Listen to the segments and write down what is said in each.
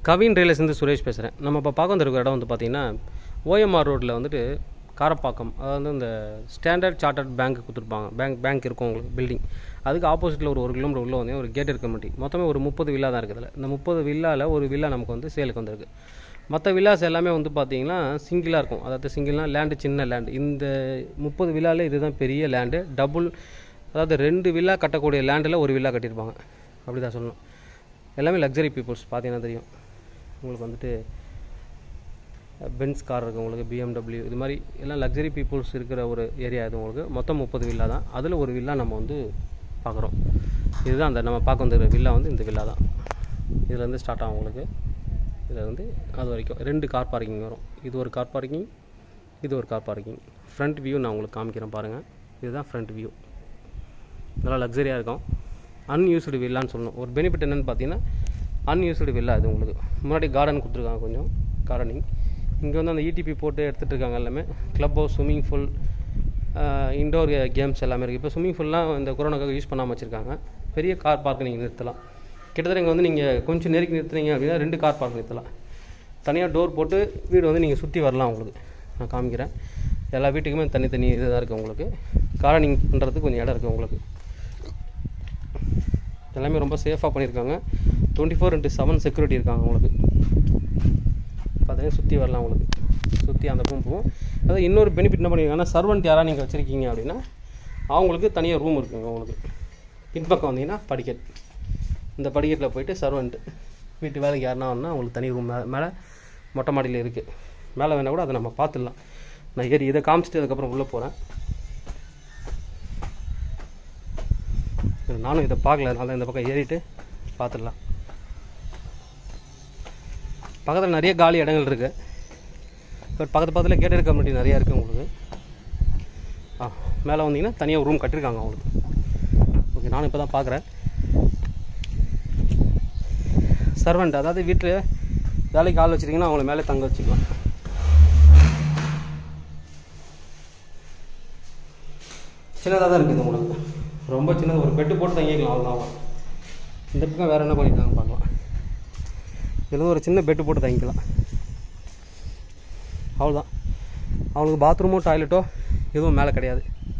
கவின் ரியலேஷன் சுரேஷ் பேசுகிறேன் நம்ம இப்போ பார்க்க வந்திருக்கிற இடம் வந்து பார்த்தீங்கன்னா ஓஎம்ஆர் ரோட்டில் வந்துட்டு காரப்பாக்கம் அதாவது இந்த ஸ்டாண்டர்ட் சார்ட்டர்ட் பேங்க் கொடுத்துருப்பாங்க பேங்க் பேங்க் இருக்கும் உங்களுக்கு பில்டிங் அதுக்கு ஆப்போசிட்டில் ஒரு ஒரு கிலோமீட்டர் உள்ள வந்து ஒரு கேட்டட் கமிட்டி மொத்தமே ஒரு முப்பது வில்லா தான் இருக்குது இந்த முப்பது வில்லாவில் ஒரு வில்லா நமக்கு வந்து சேலுக்கு வந்திருக்கு மற்ற வில்லாஸ் எல்லாமே வந்து பார்த்தீங்கன்னா சிங்கிளாக இருக்கும் அதாவது சிங்கிள்னா லேண்டு சின்ன லேண்டு இந்த முப்பது வில்லாவில் இதுதான் பெரிய லேண்டு டபுள் அதாவது ரெண்டு வில்லா கட்டக்கூடிய லேண்டில் ஒரு வில்லா கட்டியிருப்பாங்க அப்படி தான் சொல்லணும் எல்லாமே லக்ஸரி பீப்புள்ஸ் பார்த்தீங்கன்னா தெரியும் உங்களுக்கு வந்துட்டு பென்ஸ் கார் இருக்குது உங்களுக்கு பிஎம்டபிள்யூ இது மாதிரி எல்லாம் லக்ஸரி பீப்புள்ஸ் இருக்கிற ஒரு ஏரியா இது உங்களுக்கு மொத்தம் முப்பது வில்லா தான் அதில் ஒரு வில்லா நம்ம வந்து பார்க்குறோம் இதுதான் அந்த நம்ம பார்க்க வந்த வில்லா வந்து இந்த வில்லா தான் இதுலேருந்து ஸ்டார்ட் ஆகும் உங்களுக்கு இதில் வந்து அது வரைக்கும் ரெண்டு கார் பார்க்கிங் வரும் இது ஒரு கார் பார்க்கிங் இது ஒரு கார் பார்க்கிங் ஃப்ரண்ட் வியூ நான் உங்களுக்கு காமிக்கிறேன் பாருங்கள் இதுதான் ஃப்ரண்ட் வியூ நல்லா லக்ஸரியாக இருக்கும் அன்யூஸ்டு வில்லான்னு சொல்லணும் ஒரு பெனிஃபிட் என்னென்னு பார்த்தீங்கன்னா அன்யூஸ்டு வில்லா இது உங்களுக்கு முன்னாடி கார்டன் கொடுத்துருக்காங்க கொஞ்சம் கார்டனிங் இங்கே வந்து அந்த இடிபி போட்டு எடுத்துகிட்டு இருக்காங்க எல்லாமே club house swimming pool indoor games எல்லாமே இருக்குது இப்போ ஸ்விம்மிங் ஃபுல்லாம் இந்த கொரோனாக்காக யூஸ் பண்ணாமல் வச்சுருக்காங்க பெரிய கார் பார்க் நீங்கள் நிறுத்தலாம் கிட்டத்தட்ட இங்கே வந்து நீங்கள் கொஞ்சம் நெருக்கி நிறுத்துனீங்க அப்படின்னா ரெண்டு கார் பார்க் நிறுத்தலாம் தனியாக டோர் போட்டு வீடு வந்து நீங்கள் சுற்றி வரலாம் உங்களுக்கு நான் காமிக்கிறேன் எல்லா வீட்டுக்குமே தனித்தனி இதுதான் இருக்குது உங்களுக்கு கார்டனிங் பண்ணுறதுக்கு கொஞ்சம் இடம் இருக்குது உங்களுக்கு எல்லாமே ரொம்ப சேஃபாக பண்ணியிருக்காங்க twenty four into seven security இருக்காங்க உங்களுக்கு பார்த்தீங்கன்னா சுற்றி வரலாம் உங்களுக்கு சுற்றி அந்த பக்கம் போகும் அதாவது இன்னொரு பெனிஃபிட் என்ன பண்ணியிருக்காங்கன்னா சர்வெண்ட் யாராக நீங்கள் வச்சுருக்கீங்க அப்படின்னா அவங்களுக்கு தனியாக ரூம் இருக்குங்க உங்களுக்கு பின்பக்கம் வந்தீங்கன்னா படிக்கட் இந்த படிக்கட்டில் போயிட்டு சர்வெண்ட்டு வீட்டு வேலைக்கு யாருன்னா வரணும்னா அவங்களுக்கு தனி ரூம் மேலே மேலே மொட்டை மாடியில் இருக்குது மேலே வேணால் கூட அதை நம்ம பார்த்துடலாம் நான் ஏறி இதை காமிச்சிட்டு அதுக்கப்புறம் உள்ளே போகிறேன் நானும் இதை பார்க்கல அதனால இந்த பக்கம் ஏறிட்டு பார்த்துடலாம் பக்கத்தில் நிறைய காலி இடங்கள் இருக்குது பட் பக்கத்து பக்கத்தில் கேட்டட் கம்யூனிட்டி நிறையா இருக்குது உங்களுக்கு ஆ மேலே வந்தீங்கன்னா தனியாக ஒரு ரூம் கட்டியிருக்காங்க அவங்களுக்கு ஓகே நானும் இப்போ தான் பார்க்குறேன் சர்வெண்ட் அதாவது வீட்டில் வேலைக்கு ஆள் வச்சுட்டிங்கன்னா அவங்கள மேலே தங்க வச்சுக்கலாம் சின்னதாக தான் இருக்குது உங்களுக்கு ரொம்ப சின்னது ஒரு பெட்டு போட்டு தங்கிக்கலாம் அவ்வளோதான் இந்த பக்கம் வேறு என்ன பண்ணியிருக்காங்க பார்க்கலாம் இதில் ஒரு சின்ன பெட்டு போட்டு தங்கிக்கலாம் அவ்வளோதான் அவங்களுக்கு பாத்ரூமோ டாய்லெட்டோ எதுவும் மேலே கிடையாது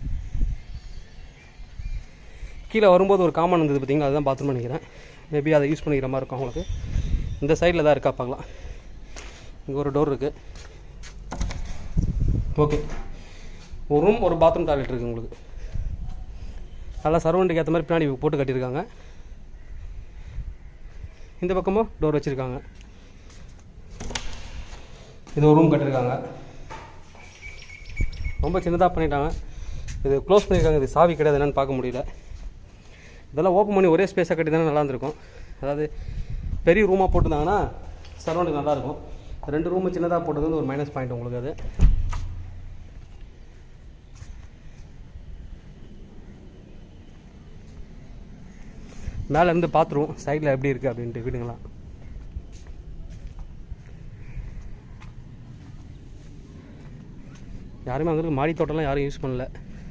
கீழே வரும்போது ஒரு காமன் இருந்தது பார்த்தீங்களா அதுதான் பாத்ரூம் நினைக்கிறேன் மேபி அதை யூஸ் பண்ணிக்கிற மாதிரி இருக்கும் அவங்களுக்கு இந்த சைடில் தான் இருக்கா பார்க்கலாம் இங்கே ஒரு டோர் இருக்குது ஓகே ஒரு ரூம் ஒரு பாத்ரூம் டாய்லெட் இருக்குது உங்களுக்கு நல்லா சரௌண்டுக்கு ஏற்ற மாதிரி பின்னாடி போட்டு கட்டியிருக்காங்க இந்த பக்கமும் டோர் வச்சுருக்காங்க இது ஒரு ரூம் கட்டியிருக்காங்க ரொம்ப சின்னதாக பண்ணிட்டாங்க இது க்ளோஸ் பண்ணியிருக்காங்க இது சாவி கிடையாது என்னன்னு பார்க்க முடியல இதெல்லாம் ஓப்பன் பண்ணி ஒரே ஸ்பேஸாக கட்டி தானே நல்லா இருந்திருக்கும் அதாவது பெரிய ரூமாக போட்டிருந்தாங்கன்னா சரௌண்டுக்கு நல்லாயிருக்கும் ரெண்டு ரூமு சின்னதாக போட்டது வந்து ஒரு மைனஸ் பாயிண்ட் உங்களுக்கு அது மேலே இருந்து பார்த்துருவோம் சைடில் எப்படி இருக்குது அப்படின்ட்டு வீடுங்களா யாருமே அங்கே மாடி தோட்டம்லாம் யாரும் யூஸ் பண்ணல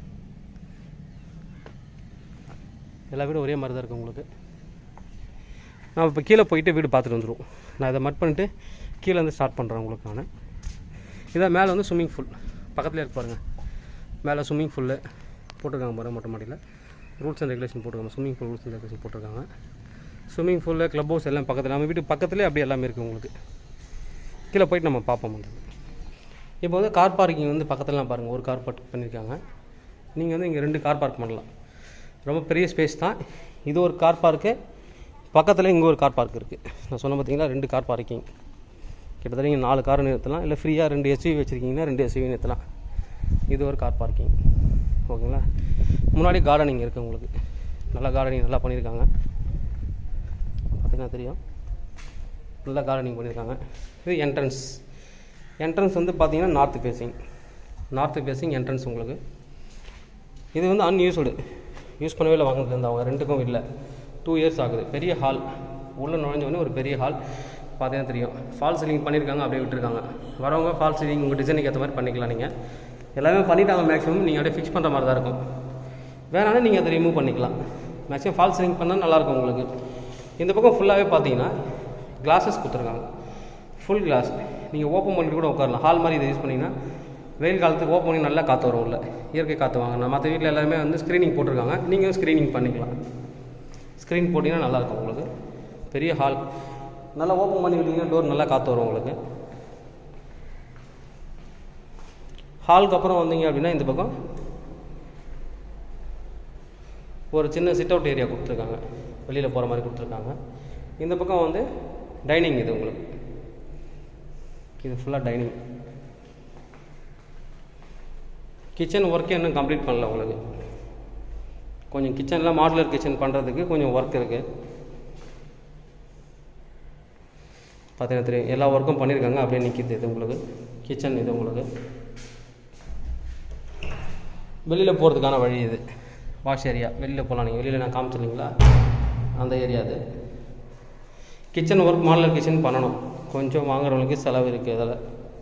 எல்லா வீடும் ஒரே மாதிரி தான் இருக்குது உங்களுக்கு நான் இப்போ கீழே போயிட்டு வீடு பார்த்துட்டு வந்துடுவோம் நான் இதை மட் பண்ணிட்டு கீழே இருந்து ஸ்டார்ட் பண்ணுறேன் உங்களுக்கு நான் இதான் மேலே வந்து ஸ்விம்மிங் ஃபூல் பக்கத்துலேயே இருக்கு பாருங்கள் மேலே ஸ்விம்மிங் ஃபுல்லு போட்டிருக்காங்க பாருங்கள் மொட்டை மாடியில் ரூல்ஸ் அண்ட் ரெகுலேஷன் போட்டிருக்காங்க swimming pool rules and regulation போட்டிருக்காங்க ஸ்விம்மிங் பூலில் க்ளப் ஹவுஸ் எல்லாம் பக்கத்தில் நம்ம வீட்டு பக்கத்துலேயே அப்படியே எல்லாமே இருக்குது உங்களுக்கு கீழே போயிட்டு நம்ம பார்ப்போம் வந்து இப்போ வந்து கார் பார்க்கிங் வந்து பக்கத்துலலாம் பாருங்கள் ஒரு கார் பார்க் பண்ணியிருக்காங்க நீங்கள் வந்து இங்கே ரெண்டு கார் பார்க் பண்ணலாம் ரொம்ப பெரிய ஸ்பேஸ் தான் இது ஒரு கார் பார்க்கு பக்கத்தில் இங்கே ஒரு கார் பார்க் இருக்குது நான் சொன்ன பார்த்தீங்கன்னா ரெண்டு கார் பார்க்கிங் கிட்டத்தட்ட நீங்கள் நாலு கார் நிறுத்தலாம் இல்லை ஃப்ரீயாக ரெண்டு எஸ்யூவி வச்சுருக்கீங்கன்னா ரெண்டு எஸ்யூவி நிறுத்தலாம் இது ஒரு கார் பார்க்கிங் ஓகேங்களா முன்னாடி கார்டனிங் இருக்குது உங்களுக்கு நல்லா கார்டனிங் நல்லா பண்ணியிருக்காங்க பார்த்தீங்கன்னா தெரியும் நல்லா கார்டனிங் பண்ணியிருக்காங்க இது என்ட்ரன்ஸ் என்ட்ரன்ஸ் வந்து பார்த்தீங்கன்னா north facing north facing entrance உங்களுக்கு இது வந்து அன்யூஸ்டு யூஸ் பண்ணவே இல்லை வாங்கினதுலேருந்து அவங்க ரெண்டுக்கும் இல்லை டூ இயர்ஸ் ஆகுது பெரிய ஹால் உள்ளே நுழைஞ்சோடனே ஒரு பெரிய ஹால் பார்த்தீங்கன்னா தெரியும் ஃபால் சீலிங் பண்ணியிருக்காங்க அப்படியே விட்டுருக்காங்க வரவங்க ஃபால் சீலிங் உங்கள் டிசைனுக்கு ஏற்ற மாதிரி பண்ணிக்கலாம் நீங்கள் எல்லாமே பண்ணிட்டாங்க மேக்ஸிமம் நீங்கள் அப்படியே ஃபிக்ஸ் பண்ணுற மாதிரி தான் இருக்கும் வேணாலும் நீங்கள் அதை ரிமூவ் பண்ணிக்கலாம் மேக்ஸிமம் ஃபால் சீலிங் பண்ணால் நல்லாயிருக்கும் உங்களுக்கு இந்த பக்கம் ஃபுல்லாகவே பார்த்தீங்கன்னா கிளாஸஸ் கொடுத்துருக்காங்க ஃபுல் கிளாஸ் நீங்கள் ஓப்பன் பண்ணிட்டு கூட உட்காரலாம் ஹால் மாதிரி இதை யூஸ் பண்ணிங்கன்னா வெயில் காலத்துக்கு ஓப்பன் பண்ணி நல்லா காற்று வரும் உள்ள இயற்கை காற்று வாங்க நான் மற்ற வீட்டில் எல்லாருமே வந்து ஸ்க்ரீனிங் போட்டிருக்காங்க நீங்களும் ஸ்க்ரீனிங் பண்ணிக்கலாம் ஸ்க்ரீன் போட்டிங்கன்னா நல்லாயிருக்கும் உங்களுக்கு பெரிய ஹால் நல்லா ஓப்பன் பண்ணி விட்டிங்கன்னா டோர் நல்லா காற்று வரும் உங்களுக்கு ஹாலுக்கு அப்புறம் வந்தீங்க அப்படின்னா இந்த பக்கம் ஒரு சின்ன சிட் அவுட் ஏரியா கொடுத்துருக்காங்க வெளியில் போகிற மாதிரி கொடுத்துருக்காங்க இந்த பக்கம் வந்து டைனிங் இது உங்களுக்கு இது ஃபுல்லாக டைனிங் கிச்சன் ஒர்க்கே இன்னும் கம்ப்ளீட் பண்ணல உங்களுக்கு கொஞ்சம் கிச்சனில் மாடுலர் கிச்சன் பண்ணுறதுக்கு கொஞ்சம் ஒர்க் இருக்குது பார்த்தீங்கன்னா தெரியும் எல்லா ஒர்க்கும் பண்ணியிருக்காங்க அப்படியே நிற்கிது இது உங்களுக்கு கிச்சன் இது உங்களுக்கு வெளியில் போகிறதுக்கான வழி இது வாஷ் ஏரியா வெளியில் போகலாம் நீங்கள் வெளியில் நான் காமிச்சிருந்தீங்களா அந்த ஏரியா அது கிச்சன் ஒர்க் மாடலர் கிச்சன் பண்ணணும் கொஞ்சம் வாங்குறவங்களுக்கு செலவு இருக்குது அதில்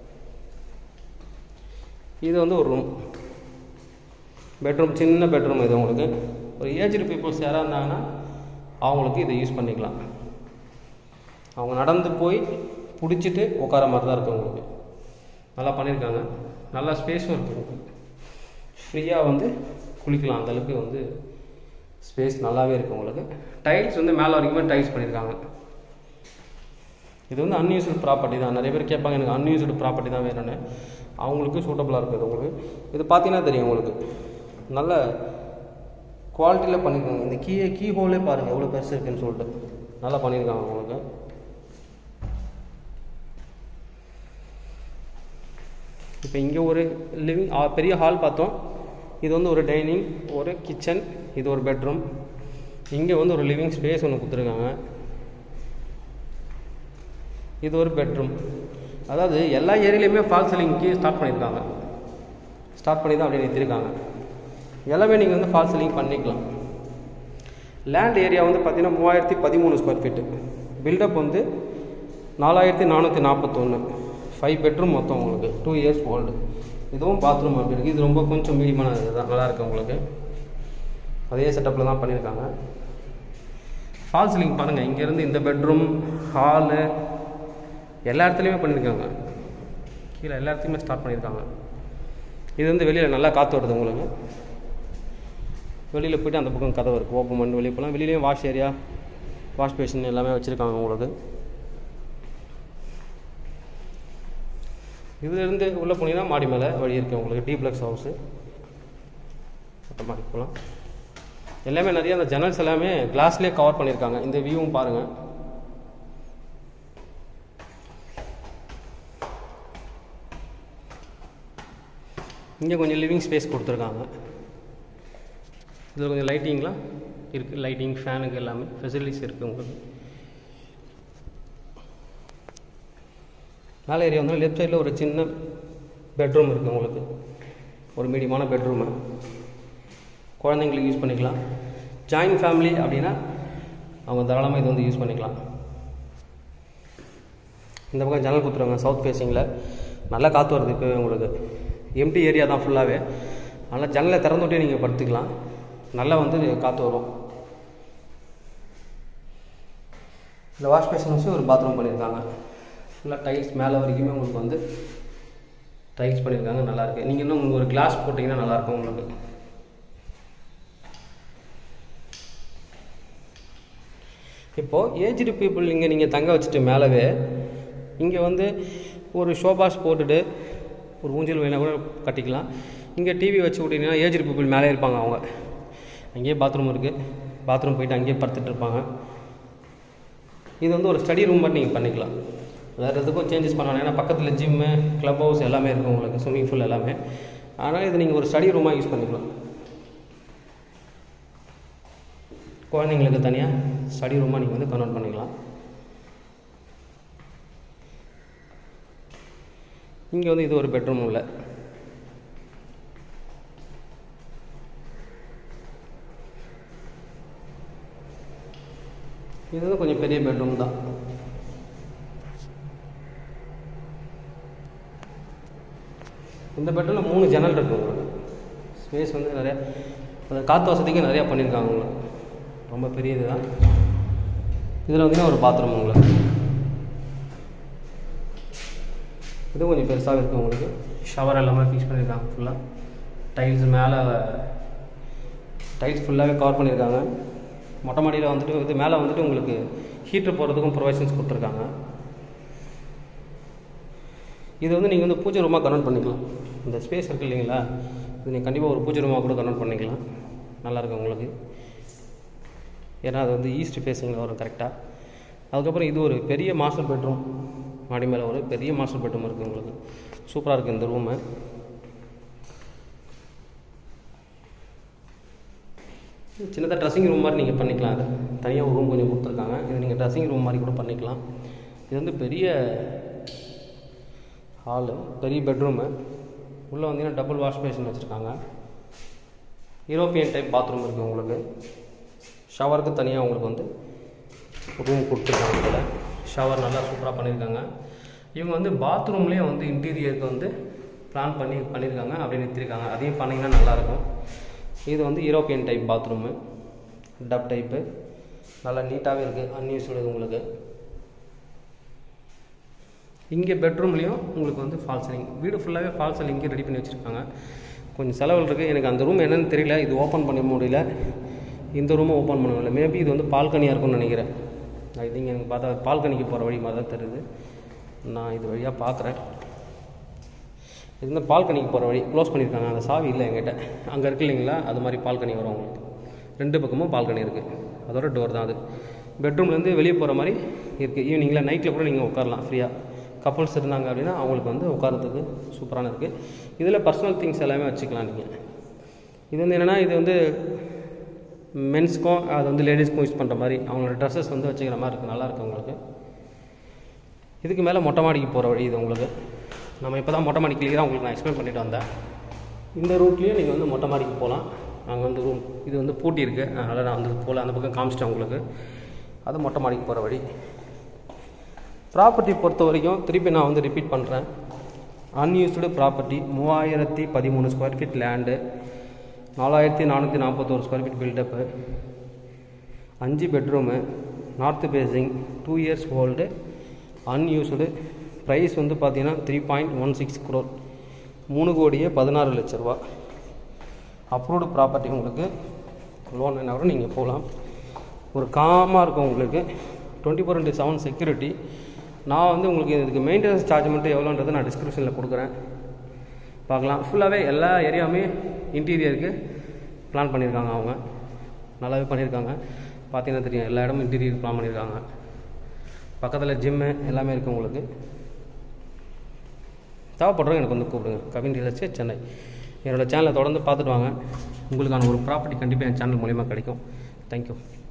இது வந்து ஒரு ரூம் பெட்ரூம் சின்ன பெட்ரூம் இது உங்களுக்கு ஒரு ஏஜ்டு பீப்புள்ஸ் யாராக இருந்தாங்கன்னா அவங்களுக்கு இதை யூஸ் பண்ணிக்கலாம் அவங்க நடந்து போய் பிடிச்சிட்டு உட்கார மாதிரி தான் இருக்கும் உங்களுக்கு நல்லா பண்ணியிருக்காங்க நல்லா ஸ்பேஸும் இருக்குது உங்களுக்கு ஃப்ரீயாக வந்து குளிக்கலாம் அந்தளவுக்கு வந்து ஸ்பேஸ் நல்லாவே இருக்குது உங்களுக்கு டைல்ஸ் வந்து மேலே வரைக்குமே டைல்ஸ் பண்ணியிருக்காங்க இது வந்து அன்யூஸ்டு ப்ராப்பர்ட்டி தான் நிறைய பேர் கேட்பாங்க எனக்கு அன்யூஸ்டு ப்ராப்பர்ட்டி தான் வேணும்னு அவங்களுக்கு சூட்டபுளாக இருக்குது உங்களுக்கு இது பார்த்தீங்கன்னா தெரியும் உங்களுக்கு நல்ல குவாலிட்டியில் பண்ணியிருக்காங்க இந்த கீ கீ ஹோலே பாருங்கள் எவ்வளோ பெருசு இருக்குன்னு சொல்லிட்டு நல்லா பண்ணியிருக்காங்க உங்களுக்கு இப்போ இங்கே ஒரு லிவிங் பெரிய ஹால் பார்த்தோம் இது வந்து ஒரு டைனிங் ஒரு கிச்சன் இது ஒரு பெட்ரூம் இங்கே வந்து ஒரு லிவிங் ஸ்பேஸ் ஒன்று கொடுத்துருக்காங்க இது ஒரு பெட்ரூம் அதாவது எல்லா ஏரியாலையுமே ஃபால் சீலிங்க்கு ஸ்டார்ட் பண்ணியிருக்காங்க ஸ்டார்ட் பண்ணி தான் அப்படியே நிறுத்திருக்காங்க எல்லாமே நீங்கள் வந்து ஃபால் சீலிங் பண்ணிக்கலாம் லேண்ட் ஏரியா வந்து பார்த்தீங்கன்னா மூவாயிரத்தி பதிமூணு ஸ்கொயர் ஃபீட்டு பில்டப் வந்து நாலாயிரத்தி நானூற்றி நாற்பத்தொன்று ஃபைவ் பெட்ரூம் மொத்தம் உங்களுக்கு டூ இயர்ஸ் ஓல்டு இதுவும் பாத்ரூம் அப்படி இருக்குது இது ரொம்ப கொஞ்சம் மீடியமான இதுதான் நல்லா இருக்குது உங்களுக்கு அதே செட்டப்பில் தான் பண்ணியிருக்காங்க ஃபால் சீலிங் பாருங்கள் இங்கேருந்து இந்த பெட்ரூம் ஹாலு எல்லா இடத்துலையுமே பண்ணியிருக்காங்க கீழே எல்லா இடத்துலையுமே ஸ்டார்ட் பண்ணியிருக்காங்க இது வந்து வெளியில் நல்லா காற்று வருது உங்களுக்கு வெளியில் போய்ட்டு அந்த பக்கம் கதவு இருக்குது ஓப்பன் பண்ணி வெளியே போகலாம் வெளியிலேயும் வாஷ் ஏரியா வாஷ் பேஷன் எல்லாமே வச்சுருக்காங்க உங்களுக்கு இதுலேருந்து உள்ளே போனீங்கன்னா மாடி மேலே வழி இருக்குது உங்களுக்கு டீப்ளெக்ஸ் ஹவுஸு மாடி போகலாம் எல்லாமே நிறைய அந்த ஜன்னல்ஸ் எல்லாமே கிளாஸ்லேயே கவர் பண்ணியிருக்காங்க இந்த வியூவும் பாருங்கள் இங்கே கொஞ்சம் லிவிங் ஸ்பேஸ் கொடுத்துருக்காங்க இதில் கொஞ்சம் லைட்டிங்லாம் இருக்குது லைட்டிங் ஃபேனுக்கு எல்லாமே ஃபெசிலிட்டிஸ் இருக்குது உங்களுக்கு மேலே ஏரியா வந்து லெஃப்ட் சைடில் ஒரு சின்ன பெட்ரூம் இருக்குது உங்களுக்கு ஒரு மீடியமான பெட்ரூமு குழந்தைங்களுக்கு யூஸ் பண்ணிக்கலாம் ஜாயின்ட் ஃபேமிலி அப்படின்னா அவங்க தாராளமாக இது வந்து யூஸ் பண்ணிக்கலாம் இந்த பக்கம் ஜன்னல் கொடுத்துருவாங்க சவுத் ஃபேஸிங்கில் நல்லா காற்று வருது இப்போவே உங்களுக்கு எம்டி ஏரியா தான் ஃபுல்லாகவே அதனால் ஜன்னலை திறந்து விட்டே நீங்கள் படுத்துக்கலாம் நல்லா வந்து காற்று வரும் இந்த வாஷ் பேஷன் வச்சு ஒரு பாத்ரூம் பண்ணியிருக்காங்க ஃபுல்லாக டைல்ஸ் மேலே வரைக்குமே உங்களுக்கு வந்து டைல்ஸ் பண்ணியிருக்காங்க நல்லாயிருக்கு நீங்கள் இன்னும் உங்களுக்கு ஒரு கிளாஸ் போட்டிங்கன்னா நல்லாயிருக்கும் உங்களுக்கு இப்போது ஏஜ்டு பீப்புள் இங்கே நீங்கள் தங்க வச்சுட்டு மேலவே இங்கே வந்து ஒரு ஷோபாஸ் போட்டுட்டு ஒரு ஊஞ்சல் வேணால் கூட கட்டிக்கலாம் இங்கே டிவி வச்சு விட்டிங்கன்னா ஏஜ்டு பீப்புள் மேலே இருப்பாங்க அவங்க அங்கேயே பாத்ரூம் இருக்குது பாத்ரூம் போயிட்டு அங்கேயே படுத்துட்டு இருப்பாங்க இது வந்து ஒரு ஸ்டடி ரூம் மட்டும் நீங்கள் பண்ணிக்கலாம் வேறு எதுக்கும் சேஞ்சஸ் பண்ணலாம் ஏன்னா பக்கத்தில் ஜிம்மு க்ளப் ஹவுஸ் எல்லாமே இருக்கும் உங்களுக்கு ஸ்விம்மிங் பூல் எல்லாமே அதனால் இது நீங்கள் ஒரு ஸ்டடி ரூமாக யூஸ் பண்ணிக்கலாம் குழந்தைங்களுக்கு தனியாக ஸ்டடி ரூமாக நீங்கள் வந்து கன்வெர்ட் பண்ணிக்கலாம் இங்கே வந்து இது ஒரு பெட்ரூம் உள்ள இது வந்து கொஞ்சம் பெரிய பெட்ரூம் தான் இந்த பெட்ரூமில் மூணு ஜன்னல் இருக்கு உங்களுக்கு ஸ்பேஸ் வந்து நிறையா அந்த காற்று வசதிக்கு நிறையா பண்ணியிருக்காங்க உங்களுக்கு ரொம்ப பெரிய இதுதான் இதில் வந்து ஒரு பாத்ரூம் உங்களுக்கு இதுவும் கொஞ்சம் பெருசாக இருக்குது உங்களுக்கு ஷவர் எல்லாமே ஃபிக்ஸ் பண்ணியிருக்காங்க ஃபுல்லாக டைல்ஸ் மேலே டைல்ஸ் ஃபுல்லாகவே கவர் பண்ணியிருக்காங்க மொட்டை மாடியில் வந்துட்டு இது மேலே வந்துட்டு உங்களுக்கு ஹீட்டர் போடுறதுக்கும் ப்ரொவைஷன்ஸ் கொடுத்துருக்காங்க இது வந்து நீங்கள் வந்து பூஜை ரூமாக கன்வெர்ட் பண்ணிக்கலாம் இந்த ஸ்பேஸ் இருக்குது இல்லைங்களா இது நீங்கள் கண்டிப்பாக ஒரு பூஜை ரூமாக கூட கன்வெர்ட் பண்ணிக்கலாம் நல்லாயிருக்கும் உங்களுக்கு ஏன்னா அது வந்து ஈஸ்ட் ஃபேஸிங்கில் வரும் கரெக்டாக அதுக்கப்புறம் இது ஒரு பெரிய மாஸ்டர் பெட்ரூம் மாடி மேலே ஒரு பெரிய மாஸ்டர் பெட்ரூம் இருக்குது உங்களுக்கு சூப்பராக இருக்குது இந்த ரூமு சின்னதாக ட்ரெஸ்ஸிங் ரூம் மாதிரி நீங்கள் பண்ணிக்கலாம் அது தனியாக ஒரு ரூம் கொஞ்சம் கொடுத்துருக்காங்க இது நீங்கள் ட்ரெஸ்ஸிங் ரூம் மாதிரி கூட பண்ணிக்கலாம் இது வந்து பெரிய ஹாலு பெரிய பெட்ரூமு உள்ளே வந்தீங்கன்னா டபுள் வாஷ் பேஷன் வச்சுருக்காங்க யூரோப்பியன் டைப் பாத்ரூம் இருக்குது உங்களுக்கு ஷவருக்கு தனியாக உங்களுக்கு வந்து ரூம் கொடுத்துருக்காங்க இதில் ஷவர் நல்லா சூப்பராக பண்ணியிருக்காங்க இவங்க வந்து பாத்ரூம்லேயே வந்து இன்டீரியருக்கு வந்து பிளான் பண்ணி பண்ணியிருக்காங்க அப்படி நிறுத்திருக்காங்க அதையும் பண்ணிங்கன்னா நல்லாயிருக்கும் இது வந்து European type bathroom tub type நல்லா நீட்டாகவே இருக்குது அன்யூஸ்டு உங்களுக்கு இங்கே பெட்ரூம்லேயும் உங்களுக்கு வந்து ஃபால் சீலிங் வீடு ஃபுல்லாகவே ஃபால் சீலிங் இங்கே ரெடி பண்ணி வச்சுருக்காங்க கொஞ்சம் செலவில் இருக்குது எனக்கு அந்த ரூம் என்னன்னு தெரியல இது ஓப்பன் பண்ண முடியல இந்த ரூமை ஓப்பன் பண்ண முடியல மேபி இது வந்து பால்கனியாக இருக்கும்னு நினைக்கிறேன் ஐ திங்க் எனக்கு பார்த்தா பால்கனிக்கு போகிற வழி மாதிரி தான் தெரியுது நான் இது வழியாக பார்க்குறேன் இது வந்து பால்கனிக்கு போகிற வழி க்ளோஸ் பண்ணியிருக்காங்க அந்த சாவி இல்லை என்கிட்ட அங்கே இருக்கு இல்லைங்களா அது மாதிரி பால்கனி வரும் உங்களுக்கு ரெண்டு பக்கமும் பால்கனி இருக்குது அதோட டோர் தான் அது பெட்ரூம்லேருந்து வெளியே போகிற மாதிரி இருக்குது ஈவினிங்கில் நைட்டில் கூட நீங்கள் உட்காரலாம் ஃப்ரீயாக கப்புள்ஸ் இருந்தாங்க அப்படின்னா அவங்களுக்கு வந்து உட்காரத்துக்கு சூப்பரான இருக்குது இதில் பர்சனல் திங்ஸ் எல்லாமே வச்சுக்கலாம் நீங்கள் இது வந்து என்னென்னா இது வந்து மென்ஸ்க்கும் அது வந்து லேடிஸ்க்கும் யூஸ் பண்ணுற மாதிரி அவங்களோட ட்ரெஸ்ஸஸ் வந்து வச்சுக்கிற மாதிரி இருக்குது நல்லாயிருக்கு உங்களுக்கு இதுக்கு மேலே மொட்டை மாடிக்கு போகிற வழி இது உங்களுக்கு நம்ம இப்போ தான் மொட்டை மாடி கிளியராக உங்களுக்கு நான் எக்ஸ்பிளைன் பண்ணிட்டு வந்தேன் இந்த ரூட்லேயும் நீங்கள் வந்து மொட்டை மாடிக்கு போகலாம் அங்கே வந்து ரூம் இது வந்து பூட்டி இருக்குது அதனால் நான் வந்து போகல அந்த பக்கம் காமிச்சிட்டேன் உங்களுக்கு அது மொட்டை மாடிக்கு போகிற வழி ப்ராப்பர்ட்டி பொறுத்த வரைக்கும் திருப்பி நான் வந்து ரிப்பீட் பண்ணுறேன் அன்யூஸ்டு ப்ராப்பர்ட்டி மூவாயிரத்தி பதிமூணு ஸ்கொயர் ஃபீட் லேண்டு நாலாயிரத்தி நானூற்றி நாற்பத்தோரு ஸ்கொயர் ஃபீட் பில்டப்பு அஞ்சு bedroom north facing two years old unused price வந்து பார்த்தீங்கன்னா three point one six crore மூணு கோடியே பதினாறு லட்ச ரூபா அப்ரூவ்டு ப்ராப்பர்ட்டி உங்களுக்கு லோன் என்ன வரும் நீங்கள் போகலாம் ஒரு காமாக இருக்கும் உங்களுக்கு twenty four into seven security நான் வந்து உங்களுக்கு இதுக்கு மெயின்டெனன்ஸ் சார்ஜ் மட்டும் எவ்வளோன்றதை நான் டிஸ்கிரிப்ஷனில் கொடுக்குறேன் பார்க்கலாம் ஃபுல்லாகவே எல்லா ஏரியாவுமே இன்டீரியருக்கு பிளான் பண்ணியிருக்காங்க அவங்க நல்லாவே பண்ணியிருக்காங்க பார்த்தீங்கன்னா தெரியும் எல்லா இடமும் இன்டீரியர் பிளான் பண்ணியிருக்காங்க பக்கத்தில் ஜிம்மு எல்லாமே இருக்குது உங்களுக்கு தேவைப்படுறவங்க எனக்கு வந்து கூப்பிடுங்க கவின் ரியல் எஸ்டேட் சென்னை என்னோடய சேனலை தொடர்ந்து பார்த்துட்டு வாங்க உங்களுக்கான ஒரு ப்ராப்பர்ட்டி கண்டிப்பாக என் சேனல் மூலிமா கிடைக்கும் தேங்க்யூ